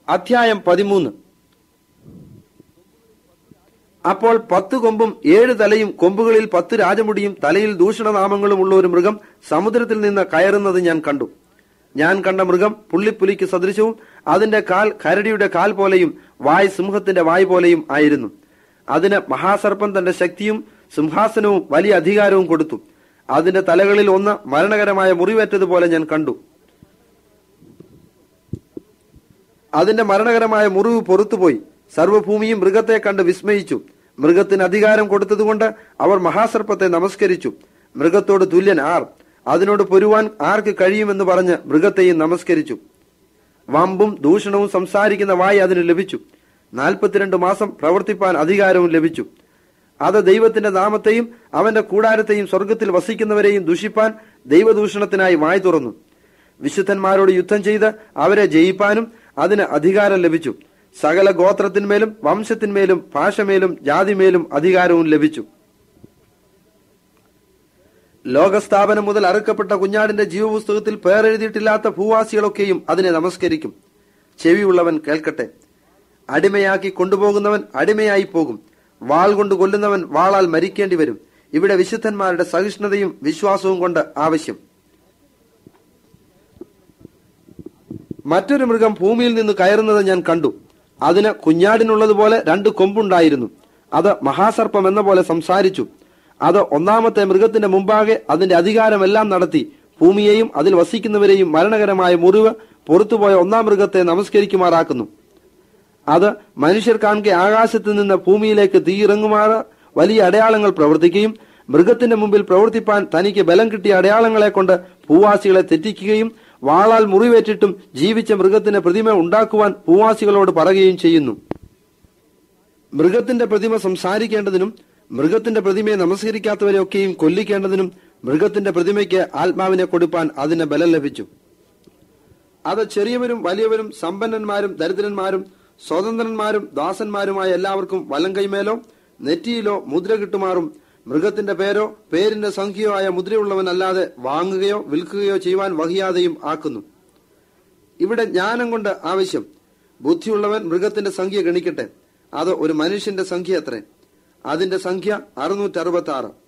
അധ്യായം പതിമൂന്ന് അപ്പോൾ പത്ത് കൊമ്പും ഏഴ് തലയും കൊമ്പുകളിൽ പത്ത് രാജമുടിയും തലയിൽ ദൂഷണനാമങ്ങളും ഉള്ള ഒരു മൃഗം സമുദ്രത്തിൽ നിന്ന് കയറുന്നത് ഞാൻ കണ്ടു ഞാൻ കണ്ട മൃഗം പുള്ളിപ്പുലിക്ക് സദൃശവും അതിന്റെ കാൽ കരടിയുടെ കാൽ പോലെയും വായ് സിംഹത്തിന്റെ വായ് പോലെയും ആയിരുന്നു അതിന് മഹാസർപ്പം തന്റെ ശക്തിയും സിംഹാസനവും വലിയ അധികാരവും കൊടുത്തു അതിന്റെ തലകളിൽ ഒന്ന് മരണകരമായ മുറിവേറ്റതുപോലെ ഞാൻ കണ്ടു അതിന്റെ മരണകരമായ മുറിവ് പൊറത്തുപോയി സർവ്വഭൂമിയും മൃഗത്തെ കണ്ട് വിസ്മയിച്ചു മൃഗത്തിന് അധികാരം കൊടുത്തതുകൊണ്ട് അവർ മഹാസർപ്പത്തെ നമസ്കരിച്ചു മൃഗത്തോട് തുല്യൻ ആർ അതിനോട് പൊരുവാൻ ആർക്ക് കഴിയുമെന്ന് പറഞ്ഞ് മൃഗത്തെയും നമസ്കരിച്ചു വമ്പും ദൂഷണവും സംസാരിക്കുന്ന വായി അതിന് ലഭിച്ചു നാൽപ്പത്തിരണ്ട് മാസം പ്രവർത്തിപ്പാൻ അധികാരവും ലഭിച്ചു അത് ദൈവത്തിന്റെ നാമത്തെയും അവന്റെ കൂടാരത്തെയും സ്വർഗത്തിൽ വസിക്കുന്നവരെയും ദുഷിപ്പാൻ ദൈവദൂഷണത്തിനായി വായി തുറന്നു വിശുദ്ധന്മാരോട് യുദ്ധം ചെയ്ത് അവരെ ജയിപ്പാനും അതിന് അധികാരം ലഭിച്ചു സകല ഗോത്രത്തിന്മേലും വംശത്തിന്മേലും ഭാഷമേലും ജാതിമേലും അധികാരവും ലഭിച്ചു ലോകസ്ഥാപനം മുതൽ അറുക്കപ്പെട്ട കുഞ്ഞാടിന്റെ ജീവപുസ്തകത്തിൽ പേരെഴുതിയിട്ടില്ലാത്ത ഭൂവാസികളൊക്കെയും അതിനെ നമസ്കരിക്കും ചെവിയുള്ളവൻ കേൾക്കട്ടെ അടിമയാക്കി കൊണ്ടുപോകുന്നവൻ അടിമയായി പോകും വാൾ കൊണ്ട് കൊല്ലുന്നവൻ വാളാൽ മരിക്കേണ്ടി വരും ഇവിടെ വിശുദ്ധന്മാരുടെ സഹിഷ്ണുതയും വിശ്വാസവും കൊണ്ട് ആവശ്യം മറ്റൊരു മൃഗം ഭൂമിയിൽ നിന്ന് കയറുന്നത് ഞാൻ കണ്ടു അതിന് കുഞ്ഞാടിനുള്ളതുപോലെ രണ്ട് കൊമ്പുണ്ടായിരുന്നു അത് മഹാസർപ്പം എന്ന പോലെ സംസാരിച്ചു അത് ഒന്നാമത്തെ മൃഗത്തിന്റെ മുമ്പാകെ അതിന്റെ അധികാരമെല്ലാം നടത്തി ഭൂമിയെയും അതിൽ വസിക്കുന്നവരെയും മരണകരമായ മുറിവ് പുറത്തുപോയ ഒന്നാം മൃഗത്തെ നമസ്കരിക്കുമാറാക്കുന്നു അത് മനുഷ്യർ കാണുക ആകാശത്ത് നിന്ന് ഭൂമിയിലേക്ക് തീയിറങ്ങുമാറ് വലിയ അടയാളങ്ങൾ പ്രവർത്തിക്കുകയും മൃഗത്തിന്റെ മുമ്പിൽ പ്രവർത്തിപ്പാൻ തനിക്ക് ബലം കിട്ടിയ അടയാളങ്ങളെ കൊണ്ട് ഭൂവാസികളെ തെറ്റിക്കുകയും വാളാൽ മുറിവേറ്റിട്ടും ജീവിച്ച മൃഗത്തിന്റെ പ്രതിമ ഉണ്ടാക്കുവാൻ ഭൂവാസികളോട് പറയുകയും ചെയ്യുന്നു മൃഗത്തിന്റെ പ്രതിമ സംസാരിക്കേണ്ടതിനും മൃഗത്തിന്റെ പ്രതിമയെ നമസ്കരിക്കാത്തവരെയൊക്കെയും കൊല്ലിക്കേണ്ടതിനും മൃഗത്തിന്റെ പ്രതിമയ്ക്ക് ആത്മാവിനെ കൊടുപ്പാൻ അതിന് ബലം ലഭിച്ചു അത് ചെറിയവരും വലിയവരും സമ്പന്നന്മാരും ദരിദ്രന്മാരും സ്വതന്ത്രന്മാരും ദാസന്മാരുമായ എല്ലാവർക്കും വലം കൈമേലോ നെറ്റിയിലോ മുദ്ര കിട്ടുമാറും മൃഗത്തിന്റെ പേരോ പേരിന്റെ സംഖ്യയോ ആയ മുദ്രയുള്ളവനല്ലാതെ വാങ്ങുകയോ വിൽക്കുകയോ ചെയ്യുവാൻ വഹിയാതെയും ആക്കുന്നു ഇവിടെ ജ്ഞാനം കൊണ്ട് ആവശ്യം ബുദ്ധിയുള്ളവൻ മൃഗത്തിന്റെ സംഖ്യ ഗണിക്കട്ടെ അത് ഒരു മനുഷ്യന്റെ സംഖ്യ അത്രേ അതിന്റെ സംഖ്യ അറുന്നൂറ്റി അറുപത്തി ആറ്